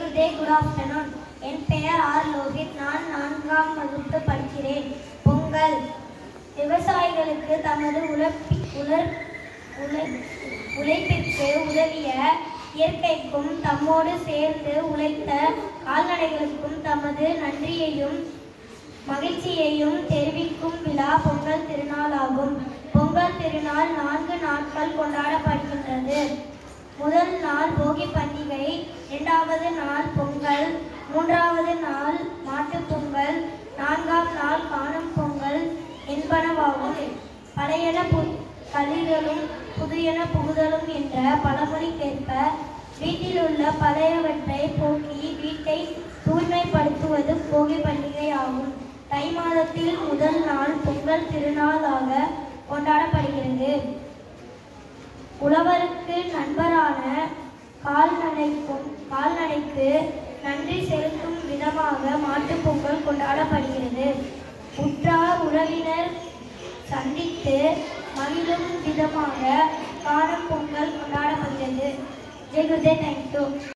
குருதே good afternoon என் பெயர் R Lohith நான் நான்காம் வகுப்பு படிக்கிறேன் பொங்கல் விவசாயிகளுக்கு தமது உழைப்பி உலர் உழை உழைப்பிற்கு உதவிய இயற்கைக்கும் தம்மோடு சேர்ந்து உழைத்த கால்நடைகளுக்கும் தமது நன்றியையும் மகிழ்ச்சியையும் தெரிவிக்கும் விழா பொங்கல் திருநாளாகும் பொங்கல் திருநாள் நான்கு நாட்கள் கொண்டாடப்படுகின்றது முதல் நாள் போகி பண்டிகை இரண்டாவது நாள் பொங்கல் மூன்றாவது நாள் மாட்டுப் பொங்கல் நான்காம் நாள் காணும் பொங்கல் என்பனவாகும் பழையன பு கழிதலும் புதியன புகுதலும் என்ற பழமொழிக்கேற்ப வீட்டிலுள்ள பழையவற்றை போக்கி வீட்டை தூய்மைப்படுத்துவது போகி பண்டிகை ஆகும் தை மாதத்தில் முதல் நாள் பொங்கல் திருநாளாக கொண்டாடப்படுகிறது உழவருக்கு நண்பரான கால்நடைக்கும் கால்நடைக்கு நன்றி செலுத்தும் விதமாக மாட்டுப் பொங்கல் கொண்டாடப்படுகிறது உற்றார் உறவினர் சந்தித்து மகிழும் விதமாக காணும் பொங்கல் கொண்டாடப்படுகிறது ஜெய் குருதே தேங்க்யூ